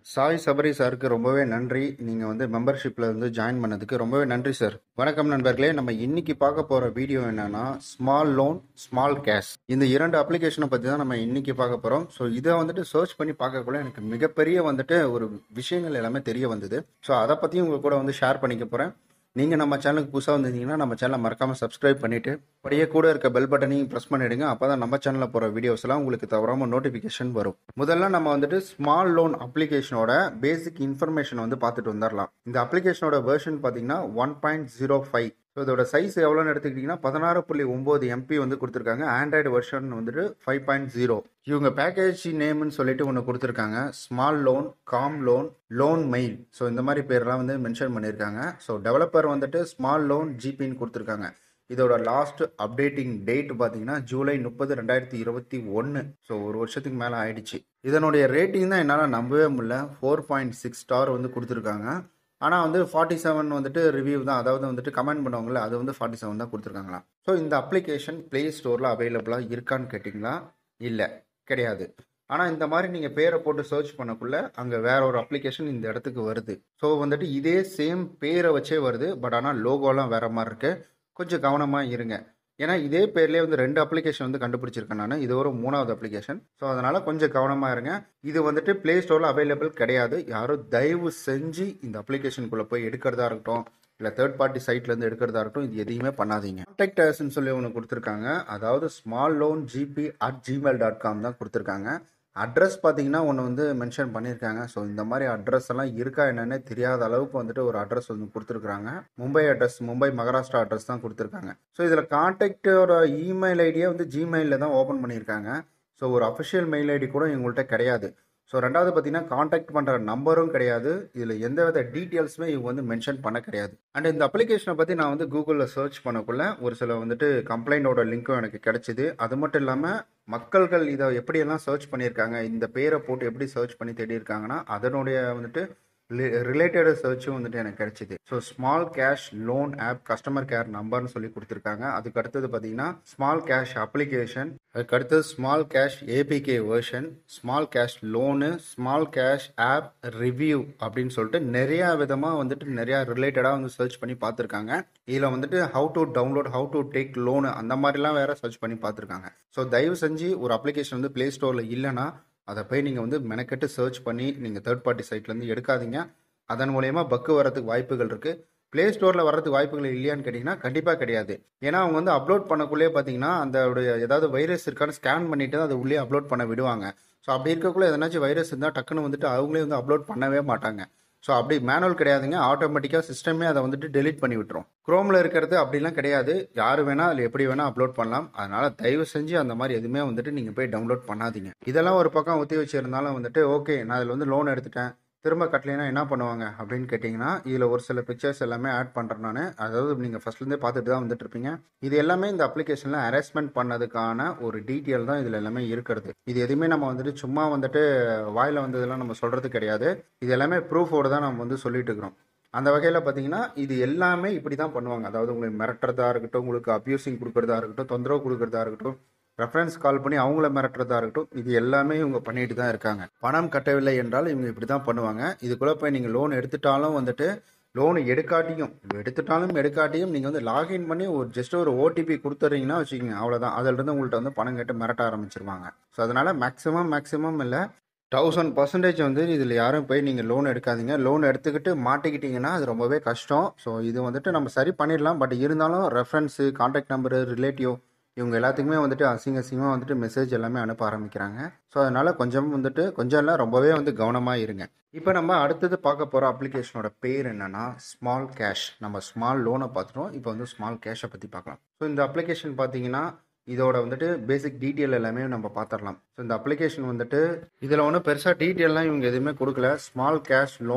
சாய் சபரி சாருக்கு ரொம்பவே நன்றி நீங்கள் வந்து மெம்பர்ஷிப்பில் வந்து ஜாயின் பண்ணதுக்கு ரொம்பவே நன்றி சார் வணக்கம் நண்பர்களே நம்ம இன்னைக்கு பார்க்க போகிற வீடியோ என்னன்னா ஸ்மால் லோன் ஸ்மால் கேஷ் இந்த இரண்டு அப்ளிகேஷனை பற்றி தான் நம்ம இன்னைக்கு பார்க்க போகிறோம் ஸோ இதை வந்துட்டு சர்ச் பண்ணி பார்க்கக்குள்ள எனக்கு மிகப்பெரிய வந்துட்டு ஒரு விஷயங்கள் எல்லாமே தெரிய வந்தது ஸோ அதை பற்றியும் உங்கள் கூட வந்து ஷேர் பண்ணிக்க போகிறேன் நீங்கள் நம்ம சேனலுக்கு புதுசாக வந்திருந்தீங்கன்னா நம்ம சேனலை மறக்காமல் சப்ஸ்கிரைப் பண்ணிவிட்டு அப்படியே கூட இருக்க பெல் பட்டனையும் ப்ரெஸ் பண்ணிவிடுங்க அப்போ தான் நம்ம சேனலில் போகிற வீடியோஸ்லாம் உங்களுக்கு தவறாமல் நோட்டிஃபிகேஷன் வரும் முதல்ல நம்ம வந்துட்டு ஸ்மால் லோன் அப்ளிகேஷனோட பேசிக் இன்ஃபர்மேஷன் வந்து பார்த்துட்டு வந்துடலாம் இந்த அப்ளிகேஷனோட வெர்ஷன் பார்த்தீங்கன்னா one point zero five so இதோட சைஸ் எவ்வளோன்னு எடுத்துக்கிட்டிங்கன்னா பதினாறு புள்ளி ஒம்பது எம்பி வந்து கொடுத்துருக்காங்க ஆண்ட்ராய்டு வெர்ஷன் வந்துட்டு ஃபைவ் பாயிண்ட் ஜீரோ இவங்க பேக்கேஜ் நேம்னு சொல்லிட்டு ஒன்று கொடுத்துருக்காங்க small loan com loan loan mail so இந்த மாதிரி பேர்லாம் வந்து மென்ஷன் பண்ணியிருக்காங்க ஸோ டெவலப்பர் வந்துட்டு ஸ்மால் லோன் ஜிபின்னு கொடுத்துருக்காங்க இதோட லாஸ்ட் அப்டேட்டிங் டேட் பார்த்தீங்கன்னா ஜூலை முப்பது ரெண்டாயிரத்தி இருபத்தி ஒன்று ஸோ ஒரு வருஷத்துக்கு மேலே ஆயிடுச்சு இதனுடைய ரேட்டிங் தான் என்னால் நம்பவே முடியல ஃபோர் பாயிண்ட் சிக்ஸ் ஸ்டார் வந்து கொடுத்துருக்காங்க ஆனால் வந்து ஃபார்ட்டி செவன் வந்துட்டு ரிவ்யூ தான் அதாவது வந்துட்டு கமெண்ட் பண்ணுவாங்கல்ல அது வந்து ஃபார்ட்டி செவன் தான் கொடுத்துருக்காங்களா ஸோ இந்த அப்ளிகேஷன் ப்ளே ஸ்டோரில் அவைலபிளாக இருக்கான்னு கேட்டிங்களா இல்லை கிடையாது ஆனால் இந்த மாதிரி நீங்கள் பேரை போட்டு சர்ச் பண்ணக்குள்ள அங்கே வேற ஒரு அப்ளிகேஷன் இந்த இடத்துக்கு வருது ஸோ வந்துட்டு இதே சேம் பேரை வச்சே வருது பட் ஆனால் லோகோலாம் வேற மாதிரி இருக்கு கொஞ்சம் கவனமாக இருங்க ஏன்னா இதே பேர்லேயே வந்து ரெண்டு அப்ளிகேஷன் வந்து கண்டுபிடிச்சிருக்கேன் நான் இது ஒரு மூணாவது அப்ளிகேஷன் ஸோ அதனால கொஞ்சம் கவனமாக இருங்க இது வந்துட்டு ப்ளே ஸ்டோரில் அவைலபிள் கிடையாது யாரும் தயவு செஞ்சு இந்த அப்ளிகேஷனுக்குள்ளே போய் எடுக்கிறதா இருக்கட்டும் இல்லை தேர்ட் பார்ட்டி சைட்லேருந்து எடுக்கிறதா இருக்கட்டும் இது எதையுமே பண்ணாதீங்க கான்டாக்ட் அஸ்ன்னு சொல்லி ஒன்று கொடுத்துருக்காங்க அதாவது small loan GP at Gmail dot com தான் கொடுத்துருக்காங்க அட்ரஸ் பார்த்தீங்கன்னா ஒன்று வந்து மென்ஷன் பண்ணியிருக்காங்க ஸோ இந்த மாதிரி அட்ரஸ் எல்லாம் இருக்கா என்னன்னே தெரியாத அளவுக்கு வந்துட்டு ஒரு அட்ரஸ் வந்து கொடுத்துருக்காங்க மும்பை அட்ரஸ் மும்பை மகாராஷ்டிரா அட்ரஸ் தான் கொடுத்துருக்காங்க ஸோ இதில் கான்டாக்டோட இமெயில் ஐடியை வந்து ஜிமெயிலில் தான் ஓப்பன் பண்ணியிருக்காங்க ஸோ ஒரு அஃபிஷியல் மெயில் ஐடி கூட எங்கள்கிட்ட கிடையாது ஸோ ரெண்டாவது பார்த்தீங்கன்னா காண்டாக்ட் பண்ணுற நம்பரும் கிடையாது இதில் எந்த வித டீட்டெயில்ஸுமே இவங்க வந்து மென்ஷன் பண்ண கிடையாது அண்ட் இந்த அப்ளிகேஷனை பற்றி நான் வந்து கூகுளில் சர்ச் பண்ணக்குள்ள ஒரு சில வந்துட்டு கம்ப்ளைண்டோட லிங்க்கும் எனக்கு கிடைச்சிது அது மட்டும் இல்லாமல் மக்கள்கள் இதை எப்படியெல்லாம் சர்ச் பண்ணியிருக்காங்க இந்த பேரை போட்டு எப்படி சர்ச் பண்ணி தேடி இருக்காங்கன்னா அதனுடைய வந்துட்டு ரிலேட்டட் சர்ச்சும் வந்துட்டு எனக்கு கிடைச்சிது so small cash loan app customer care நம்பர்னு சொல்லி கொடுத்துருக்காங்க அதுக்கு அடுத்தது பார்த்தீங்கன்னா ஸ்மால் கேஷ் அப்ளிகேஷன் அதுக்கு அடுத்தது small cash APK version small cash loan small cash app review அப்படின்னு சொல்லிட்டு நிறையா விதமாக வந்துட்டு நிறையா ரிலேட்டடாக வந்து சர்ச் பண்ணி பார்த்துருக்காங்க இதில் வந்துட்டு how to download how to take loan அந்த மாதிரிலாம் வேற சர்ச் பண்ணி பார்த்துருக்காங்க ஸோ தயவு செஞ்சு ஒரு அப்ளிகேஷன் வந்து ப்ளே ஸ்டோரில் இல்லைன்னா அதை போய் நீங்கள் வந்து மெனக்கெட்டு சர்ச் பண்ணி நீங்கள் தேர்ட் பார்ட்டி சைட்லேருந்து எடுக்காதீங்க அதன் மூலயமா பக்கு வரதுக்கு வாய்ப்புகள் இருக்குது ப்ளே ஸ்டோரில் வர்றதுக்கு வாய்ப்புகள் இல்லையான்னு கேட்டிங்கன்னா கண்டிப்பாக கிடையாது ஏன்னா அவங்க வந்து அப்லோட் பண்ணக்குள்ளே பார்த்தீங்கன்னா அந்த ஏதாவது வைரஸ் இருக்கான்னு ஸ்கேன் பண்ணிட்டு அதை உள்ளே அப்லோட் பண்ண விடுவாங்க ஸோ அப்படி இருக்கக்குள்ள எதனாச்சும் வைரஸ் இருந்தால் டக்குன்னு வந்துட்டு அவங்களே வந்து அப்லோட் பண்ணவே மாட்டாங்க ஸோ அப்படி மேனுவல் கிடையாதுங்க ஆட்டோமேட்டிக்காக சிஸ்டமே அதை வந்துட்டு டெலிட் பண்ணி விட்டுரும் குரோமில் இருக்கிறது அப்படிலாம் கிடையாது யார் வேணால் அதில் எப்படி வேணால் அப்லோட் பண்ணலாம் அதனால் தயவு செஞ்சு அந்த மாதிரி எதுவுமே வந்துட்டு நீங்கள் போய் டவுன்லோட் பண்ணாதீங்க இதெல்லாம் ஒரு பக்கம் ஒத்தி வச்சிருந்தாலும் வந்துட்டு ஓகே நான் அதில் வந்து லோன் எடுத்துட்டேன் திரும்ப கட்டலைன்னா என்ன பண்ணுவாங்க அப்படின்னு கேட்டிங்கன்னா இதில் ஒரு சில பிக்சர்ஸ் எல்லாமே ஆட் பண்ணுறேன் நான் அதாவது நீங்கள் ஃபஸ்ட்லேருந்தே பார்த்துட்டு தான் வந்துட்டு இருப்பீங்க இது எல்லாமே இந்த அப்ளிகேஷனில் அரேஸ்மெண்ட் பண்ணதுக்கான ஒரு டீட்டெயில் தான் இதில் எல்லாமே இருக்கிறது இது எதுவுமே நம்ம வந்துட்டு சும்மா வந்துட்டு வாயில் வந்ததெல்லாம் நம்ம சொல்கிறது கிடையாது இது எல்லாமே ப்ரூஃபோடு தான் நம்ம வந்து சொல்லிட்டு இருக்கிறோம் அந்த வகையில் பார்த்தீங்கன்னா இது எல்லாமே இப்படி தான் பண்ணுவாங்க அதாவது உங்களுக்கு மிரட்டுறதா இருக்கட்டும் உங்களுக்கு அப்யூசிங் கொடுக்குறதா இருக்கட்டும் தொந்தரவு கொடுக்குறதா இருக்கட்டும் ரெஃபரன்ஸ் கால் பண்ணி அவங்கள மிரட்டுறதா இருக்கட்டும் இது எல்லாமே இவங்க பண்ணிட்டு தான் இருக்காங்க பணம் கட்டவில்லை என்றால் இவங்க இப்படி தான் பண்ணுவாங்க இதுக்குள்ளே போய் நீங்கள் லோன் எடுத்துட்டாலும் வந்துட்டு லோன் எடுக்காட்டியும் எடுத்துட்டாலும் எடுக்காட்டியும் நீங்கள் வந்து லாகின் பண்ணி ஒரு ஜஸ்ட் ஒரு ஓடிபி கொடுத்துறீங்கன்னா வச்சுக்கோங்க அவ்வளோதான் அதிலிருந்து உங்கள்கிட்ட வந்து பணம் கேட்டு மிரட்ட ஆரம்பிச்சிருவாங்க ஸோ அதனால் மேக்ஸிமம் மேக்ஸிமம் இல்லை தௌசண்ட் பர்சன்டேஜ் வந்து இதில் யாரும் போய் நீங்கள் லோன் எடுக்காதீங்க லோன் எடுத்துக்கிட்டு மாட்டிக்கிட்டீங்கன்னா அது ரொம்பவே கஷ்டம் ஸோ இது வந்துட்டு நம்ம சரி பண்ணிடலாம் பட் இருந்தாலும் ரெஃபரன்ஸு கான்டாக்ட் நம்பரு ரிலேட்டிவ் இவங்க எல்லாத்துக்குமே வந்துட்டு அசிங்க அசிங்கமாக வந்துட்டு மெசேஜ் எல்லாமே அனுப்ப ஆரம்பிக்கிறாங்க ஸோ அதனால் கொஞ்சம் வந்துட்டு கொஞ்சம் இல்லை ரொம்பவே வந்து கவனமாக இருங்க இப்போ நம்ம அடுத்தது பார்க்க போகிற அப்ளிகேஷனோட பேர் என்னன்னா ஸ்மால் கேஷ் நம்ம ஸ்மால் லோனை பார்த்துட்டோம் இப்போ வந்து ஸ்மால் கேஷை பற்றி பார்க்கலாம் ஸோ இந்த அப்ளிகேஷன் பார்த்தீங்கன்னா இதோட வந்துட்டு பேசிக் டீட்டெயில் எல்லாமே நம்ம பார்த்துடலாம் ஸோ இந்த அப்ளிகேஷன் வந்துட்டு இதில் ஒன்றும் பெருசாக டீட்டெயிலாம் இவங்க எதுவுமே கொடுக்கல small cash loan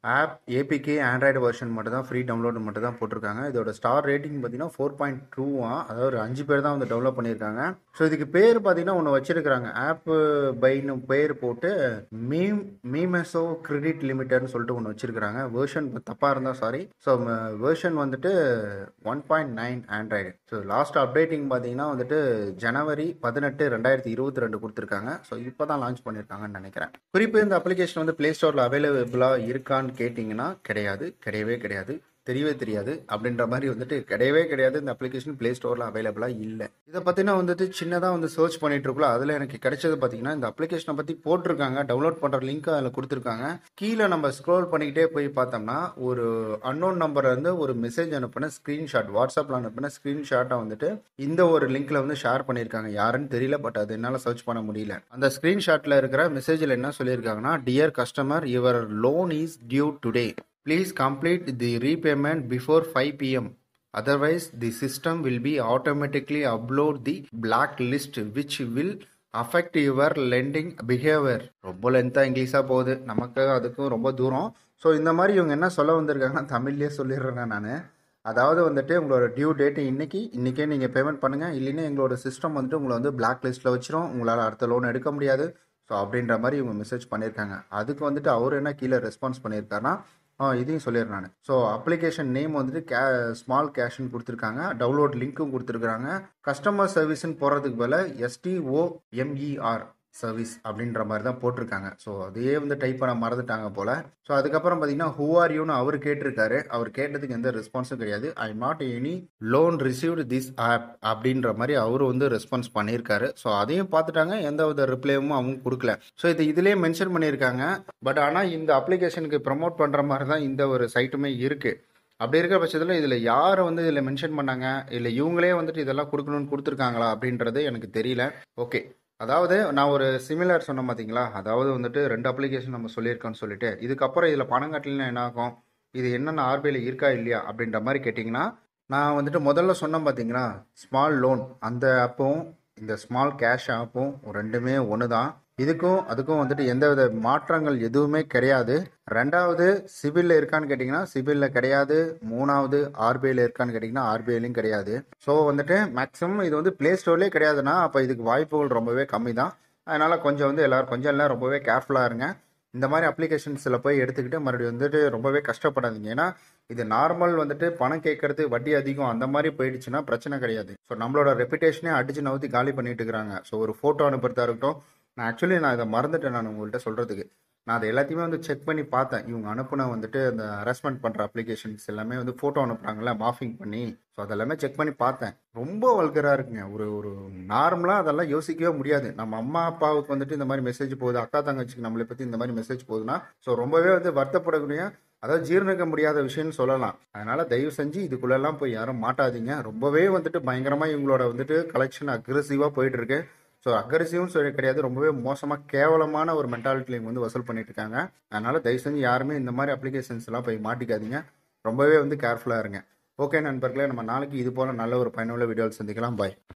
app APK Android version மட்டும் தான் ஃப்ரீ டவுன்லோட் மட்டும் தான் போட்டிருக்காங்க இதோட ஸ்டார் ரேட்டிங் பார்த்தீங்கன்னா ஃபோர் பாயிண்ட் டூவா அதாவது ஒரு அஞ்சு பேர் தான் வந்து டெவலப் பண்ணியிருக்காங்க ஸோ இதுக்கு பேர் பார்த்தீங்கன்னா ஒன்று வச்சிருக்காங்க ஆப் பைன்னு பேர் போட்டு மீம் மீமெசோ கிரெடிட் லிமிடெட்னு சொல்லிட்டு ஒன்று வச்சிருக்காங்க வேர்ஷன் தப்பாக இருந்தால் சாரி ஸோ வேர்ஷன் வந்துட்டு one point nine Android so last updating பார்த்தீங்கன்னா வந்துட்டு ஜனவரி பதினெட்டு ரெண்டாயிரத்தி இருபத்தி ரெண்டு கொடுத்துருக்காங்க ஸோ இப்போ தான் லான்ச் பண்ணியிருக்காங்கன்னு நினைக்கிறேன் குறிப்பு இந்த அப்ளிகேஷன் வந்து ப்ளே ஸ்டோரில் அவைலபிளாக இருக்கான்னு கேட்டிங்கன்னா கிடையாது கிடையவே கிடையாது தெரியவே தெரியாது அப்படின்ற மாதிரி வந்துட்டு கிடையவே கிடையாது இந்த அப்ளிகேஷன் ப்ளே ஸ்டோரில் அவைலபிளாக இல்லை இதை பற்றின வந்துட்டு சின்னதாக வந்து சர்ச் பண்ணிட்டு இருக்கோம் அதில் எனக்கு கிடைச்சது பார்த்தீங்கன்னா இந்த அப்ளிகேஷனை பற்றி போட்டிருக்காங்க டவுன்லோட் பண்ணுற லிங்க் அதில் கொடுத்துருக்காங்க கீழே நம்ம ஸ்க்ரோல் பண்ணிக்கிட்டே போய் பார்த்தோம்னா ஒரு அன்னோன் நம்பர்ல இருந்து ஒரு மெசேஜ் அனுப்பின ஸ்க்ரீன்ஷாட் வாட்ஸ்அப்பில் அனுப்பின ஸ்க்ரீன்ஷாட்டை வந்துட்டு இந்த ஒரு லிங்க்ல வந்து ஷேர் பண்ணியிருக்காங்க யாருன்னு தெரியல பட் அது என்னால் சர்ச் பண்ண முடியல அந்த ஸ்க்ரீன்ஷாட்டில் இருக்கிற மெசேஜில் என்ன சொல்லியிருக்காங்கன்னா dear customer your loan is due today please complete the repayment before five PM otherwise the system will be automatically upload the blacklist which will affect your lending behavior ரொம்ப லென்த்தாக இங்கிலீஷாக போகுது நமக்கு அதுக்கும் ரொம்ப தூரம் ஸோ இந்த மாதிரி இவங்க என்ன சொல்ல வந்திருக்காங்கன்னா தமிழ்லேயே சொல்லிடுறேன் நான் அதாவது வந்துட்டு உங்களோட டியூ டேட்டு இன்னைக்கு இன்றைக்கே நீங்கள் பேமெண்ட் பண்ணுங்கள் இல்லைன்னா எங்களோட சிஸ்டம் வந்துட்டு உங்களை வந்து பிளாக் லிஸ்ட்டில் வச்சிரும் உங்களால் அடுத்த லோன் எடுக்க முடியாது ஸோ அப்படின்ற மாதிரி இவங்க மெசேஜ் பண்ணியிருக்காங்க அதுக்கு வந்துட்டு அவர் என்ன கீழே ரெஸ்பான்ஸ் பண்ணியிருக்காருன்னா ஆ இதையும் சொல்லிடுறேன் நான் ஸோ அப்ளிகேஷன் நேம் வந்துட்டு கே ஸ்மால் கேஷ்னு கொடுத்துருக்காங்க டவுன்லோட் லிங்க்கும் கொடுத்துருக்காங்க கஸ்டமர் சர்வீஸ்ன்னு போகிறதுக்கு பதில் எஸ்டிஓஎம்இஆர் சர்வீஸ் அப்படின்ற மாதிரி தான் போட்டிருக்காங்க ஸோ அதையே வந்து டைப் பண்ண மறந்துட்டாங்க போல் ஸோ அதுக்கப்புறம் பார்த்தீங்கன்னா ஹூ ஆர் யூன்னு அவர் கேட்டிருக்காரு அவர் கேட்டதுக்கு எந்த ரெஸ்பான்ஸும் கிடையாது I not any loan received this app அப்படின்ற மாதிரி அவர் வந்து ரெஸ்பான்ஸ் பண்ணியிருக்காரு ஸோ அதையும் பார்த்துட்டாங்க எந்த வித ரிப்ளையும் அவங்க கொடுக்கல ஸோ இது இதுலேயே மென்ஷன் பண்ணியிருக்காங்க பட் ஆனால் இந்த அப்ளிகேஷனுக்கு ப்ரமோட் பண்ணுற மாதிரி தான் இந்த ஒரு சைட்டுமே இருக்குது அப்படி இருக்கிற பட்சத்தில் இதில் யாரை வந்து இதில் மென்ஷன் பண்ணாங்க இல்லை இவங்களே வந்துட்டு இதெல்லாம் கொடுக்கணும்னு கொடுத்துருக்காங்களா அப்படின்றது எனக்கு தெரியல ஓகே அதாவது நான் ஒரு சிமிலர் சொன்னேன் பார்த்தீங்களா அதாவது வந்துட்டு ரெண்டு அப்ளிகேஷன் நம்ம சொல்லியிருக்கோம்னு சொல்லிட்டு இதுக்கப்புறம் இதில் பணம் கட்டலைன்னா என்ன ஆகும் இது என்னென்ன ஆர்பிஐல இருக்கா இல்லையா அப்படின்ற மாதிரி கேட்டிங்கன்னா நான் வந்துட்டு முதல்ல சொன்னேன் பார்த்தீங்களா ஸ்மால் லோன் அந்த ஆப்பும் இந்த ஸ்மால் கேஷ் ஆப்பும் ரெண்டுமே ஒன்று தான் இதுக்கும் அதுக்கும் வந்துட்டு எந்தவித மாற்றங்கள் எதுவுமே கிடையாது ரெண்டாவது சிபிலில் இருக்கான்னு கேட்டிங்கன்னா சிபிலில் கிடையாது மூணாவது ஆர்பிஐல இருக்கான்னு கேட்டிங்கன்னா ஆர்பிஐலையும் கிடையாது ஸோ வந்துட்டு மேக்ஸிமம் இது வந்து ப்ளே ஸ்டோர்லேயே கிடையாதுன்னா அப்போ இதுக்கு வாய்ப்புகள் ரொம்பவே கம்மி தான் அதனால் கொஞ்சம் வந்து எல்லோரும் கொஞ்சம் எல்லாம் ரொம்பவே கேர்ஃபுல்லாக இருங்க இந்த மாதிரி அப்ளிகேஷன்ஸில் போய் எடுத்துக்கிட்டு மறுபடியும் வந்துட்டு ரொம்பவே கஷ்டப்படாதீங்க ஏன்னா இது நார்மல் வந்துட்டு பணம் கேட்கறது வட்டி அதிகம் அந்த மாதிரி போயிடுச்சுன்னா பிரச்சனை கிடையாது ஸோ நம்மளோட ரெப்புடேஷனே அடிச்சு நவுத்தி காலி பண்ணிட்டு இருக்கிறாங்க ஸோ ஒரு ஃபோட்டோ அனுப்புறதா இருக்கட்டும் நான் ஆக்சுவலி நான் இதை மறந்துட்டேன் நான் உங்கள்கிட்ட சொல்கிறதுக்கு நான் அதை எல்லாத்தையுமே வந்து செக் பண்ணி பார்த்தேன் இவங்க அனுப்புன வந்துட்டு அந்த ஹராஸ்மெண்ட் பண்ணுற அப்ளிகேஷன்ஸ் எல்லாமே வந்து ஃபோட்டோ அனுப்புகிறாங்கல்ல மாஃபிங் பண்ணி ஸோ அதெல்லாமே செக் பண்ணி பார்த்தேன் ரொம்ப வல்கராக இருக்குங்க ஒரு ஒரு நார்மலாக அதெல்லாம் யோசிக்கவே முடியாது நம்ம அம்மா அப்பாவுக்கு வந்துட்டு இந்த மாதிரி மெசேஜ் போகுது அக்கா தங்கச்சிக்கு நம்மளை பற்றி இந்த மாதிரி மெசேஜ் போகுதுன்னா ஸோ ரொம்பவே வந்து வருத்தப்படக்கூடிய அதாவது ஜீர்ணிக்க முடியாத விஷயம்னு சொல்லலாம் அதனால தயவு செஞ்சு இதுக்குள்ளெல்லாம் போய் யாரும் மாட்டாதீங்க ரொம்பவே வந்துட்டு பயங்கரமாக இவங்களோட வந்துட்டு கலெக்ஷன் அக்ரெசிவாக போயிட்டு இருக்கு ஸோ அக்ரெசிவ்னு சொல்லி கிடையாது ரொம்பவே மோசமாக கேவலமான ஒரு மென்டாலிட்டியில் இவங்க வந்து வசூல் பண்ணிட்டு இருக்காங்க அதனால தயவு செஞ்சு யாருமே இந்த மாதிரி அப்ளிகேஷன்ஸ் எல்லாம் போய் மாட்டிக்காதீங்க ரொம்பவே வந்து கேர்ஃபுல்லாக இருங்க ஓகே நண்பர்களே நம்ம நாளைக்கு இது போல நல்ல ஒரு பயனுள்ள வீடியோவில் சந்திக்கலாம் பாய்